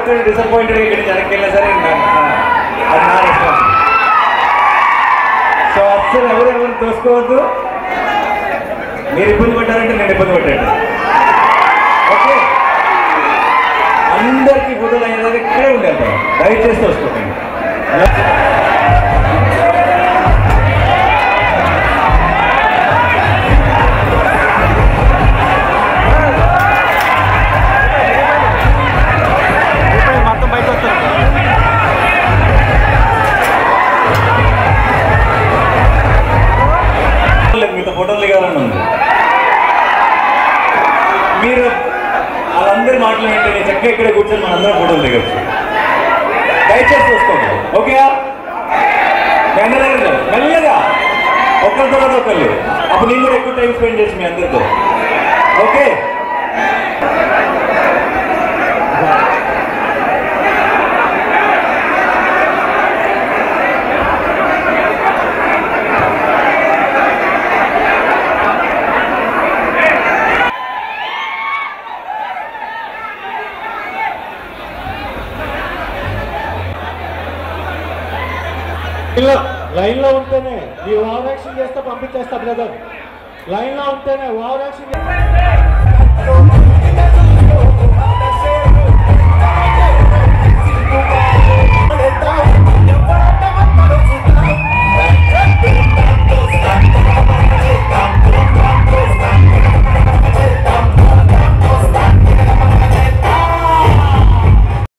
భక్తుడు డిసప్పాయింటెడ్ ఇక్కడ వెనక్కి వెళ్ళినా సరే నా- నా- అది నా రెస్పాన్స్ సో అస్సలు ఎవరు ఎవరు తోసుకోవద్దు మీరు ఇబ్బంది పడ్డారంటే నేను ఇబ్బంది పడ్డాను ఓకే అందరికీ ఫోటోలు అయ్యేదాకా ఇక్కడే ఉండాలి దయచేసి తోసుకోకండి మొత్తం బయట వస్తారు మీతో ఫోటోలు దిగాలని ఉంది మీరు వాళ్ళందరి మాటలు ఏంటంటే నేను చక్కగా ఇక్కడే కూర్చొని మనందరం ఫోటోలు దిగచ్చు దయచేసి చూసుకోండి ఓకేయా మెల్లగా మెల్లగా ఒకరి తర్వాత ఒకళ్ళు అప్పుడు నేను కూడా ఎక్కువ టైం స్పెండ్ చేసి మీ అందరితో ఓకే ఇలా లైన్ లో ఉంటేనే ఈ ఓవర్ యాక్షన్ చేస్తే పంపించేస్తా బ్రదర్ లైన్ లో ఉంటేనే ఓవర్ యాక్షన్